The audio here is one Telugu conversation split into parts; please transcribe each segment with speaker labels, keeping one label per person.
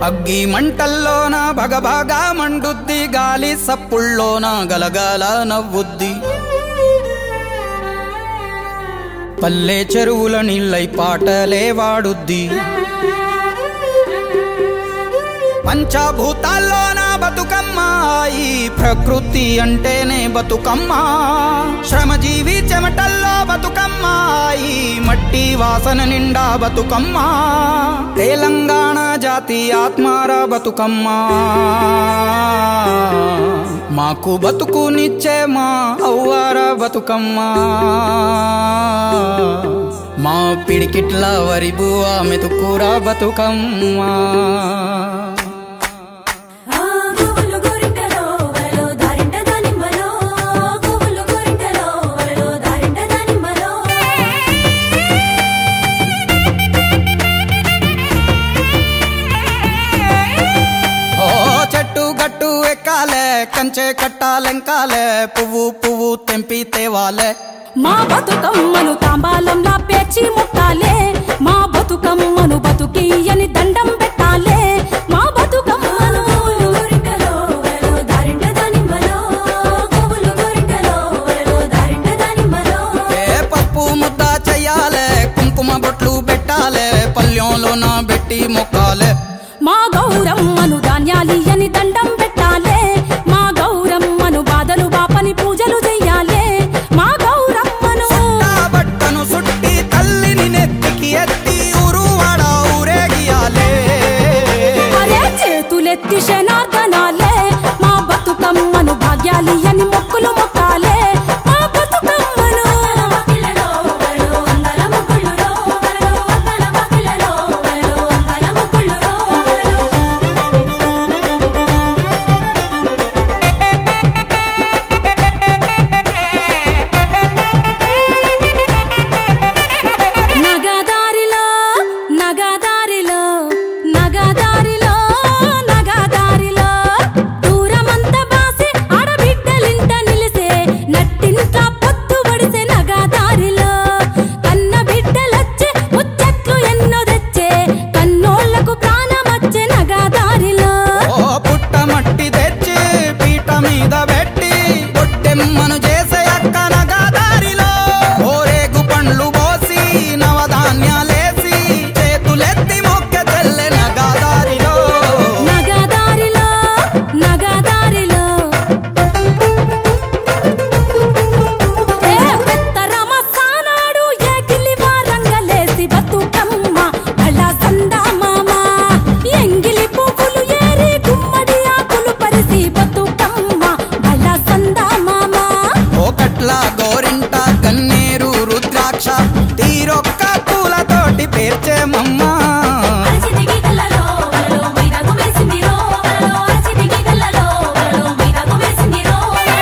Speaker 1: అగ్గి మంటల్లోన భగభగా మండుద్ది గాలి సప్పుల్లోన గలగాల నవ్వుద్ది పల్లె చెరువుల నీళ్ళై పాటలే వాడుద్ది పంచభూతాల్లోన బతుకమ్మ ఈ ప్రకృతి అంటేనే బతుకమ్మ శ్రమజీవి చెమటల్లో బతుకమ్మ ఈ మట్టి వాసన నిండా బతుకమ్మ తెలంగాణ జాతి ఆత్మార బతుకమ్మ మాకు బతుకునిచ్చే మా అవ్వార బతుకమ్మ మా పిడికిట్ల వరి బువ్వ మెతుకురా బతుకమ్మ
Speaker 2: ఆ గోవులు గోరింటలో వలలో దారింట దానిమ్మలో గోవులు గోరింటలో వలలో దారింట దానిమ్మలో
Speaker 1: ఓ చెట్టు గట్టు ఎక్కాలే కంచె కట్టాలెంకాలే పువ్వు పువ్వు తెంపి తేవాలే
Speaker 2: మా బతుకమ్మను తాంబాలంలా పేర్చి ముట్టాలే మా బతుకమ్మను బతుకియని దండం పెట్టాలే మా బతుకమ్మను గోవులు గోరింటలో వలలో దారింట దానిమ్మలో గోవులు గోరింటలో వలలో దారింట దానిమ్మలో
Speaker 1: ఏ పప్పు ముద్ద చెయ్యాలే కుంకుమ బొట్లు పెట్టాలే పల్లెంలోన పెట్టి మొక్కాలే
Speaker 2: మా గౌరమ్మను ధాన్యాలియని దండం పెట్టాలే మా గౌరమ్మను బాధలు బాపని పూజలు చెయ్యాలే మా గౌరమ్మను
Speaker 1: నా బట్టను సుట్టి తల్లిని నెత్తికి ఎత్తి ఊరువాడ ఊరేగియాలే
Speaker 2: అరే చేతులెత్తి శనార్దనాలే మా బతుకమ్మను భాగ్యాలియని మొక్కులు మొక్కాలే మా బతుకమ్మను నగదారిలో నగదారిలో నగదారిలో నగదారిలో దూరమంత బాసే ఆడబిడ్డలింట నిలిసే నట్టింట పొత్తు పడిసే నగదారిలో కన్న బిడ్డలొచ్చే ముచ్చట్లు ఎన్నో తెచ్చే కన్నోళ్లకు ప్రాణమచ్చే నగదారిలో
Speaker 1: ఓ పుట్ట మట్టి తెచ్చి పీట మీద పెట్టి పొట్టెమ్మను చేసే అక్క నగదారిలో ఓరేగు పండ్లు పోసి నవధాన్యాలేసి చేతులెత్తి మొక్క తెల్లె నగదారిలో
Speaker 2: నగదారిలో నగదారిలో ఏ పెత్తరమ సానాడు ఎగిలి వారంగలేసి బతుకమ్మ అలా సందా మామ ఎంగిలి పువ్వులు ఏరి గుమ్మడి ఆకులు పరిసి బతుకమ్మ అలా సందా మామ
Speaker 1: ఓ కట్ల గోరింట కన్నీరు రుద్రాక్ష తీరొక్క పూలతోటి పేర్చే మమ్మ
Speaker 2: అరచితికి కల్లలో వలలో మైదాకు వేసిందిరో వలలో అరచితికి కల్లలో వలలో మైదాకు వేసిందిరో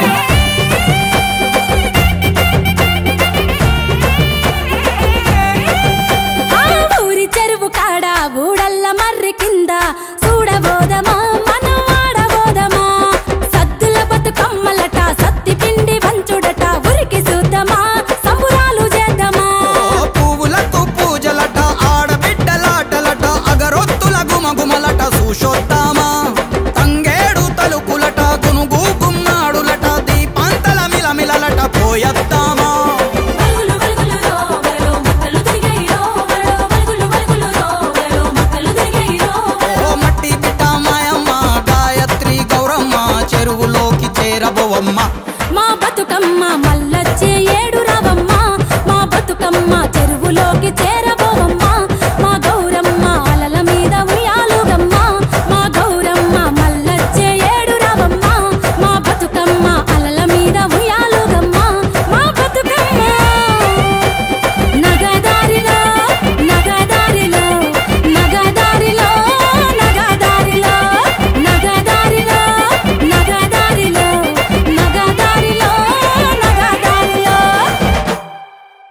Speaker 2: ఆ ఊరి చెరువు కాడ ఊడల్ల మర్రి కింద చూడబోదమా మనం ఆడబోదమా సద్దుల బతుకమ్మలట సత్తి పిండి వంచుడట ఉరికి చూద్దామా సంబురాలు చేద్దామా
Speaker 1: ఓ పువ్వులకు పూజలట ఆడబిడ్డలాటలట అగరొత్తుల గుమగుమలట సూషోద్దామా తంగేడు తలుకులట గునుగు గుమ్మాడులట దీపాంతల మిలమిలలట పోయొద్దామా
Speaker 2: వలుగులు వలుగులురో వలలో మక్కలు తిరిగేయిరో వలలో వలుగులు వలుగులురో వలలో మక్కలు తిరిగేయిరో
Speaker 1: ఓ మట్టి బిడ్డ మాయమ్మ గాయత్రి గౌరమ్మ చెరువులోకి చేరబోవమ్మ
Speaker 2: మా బతుకమ్మ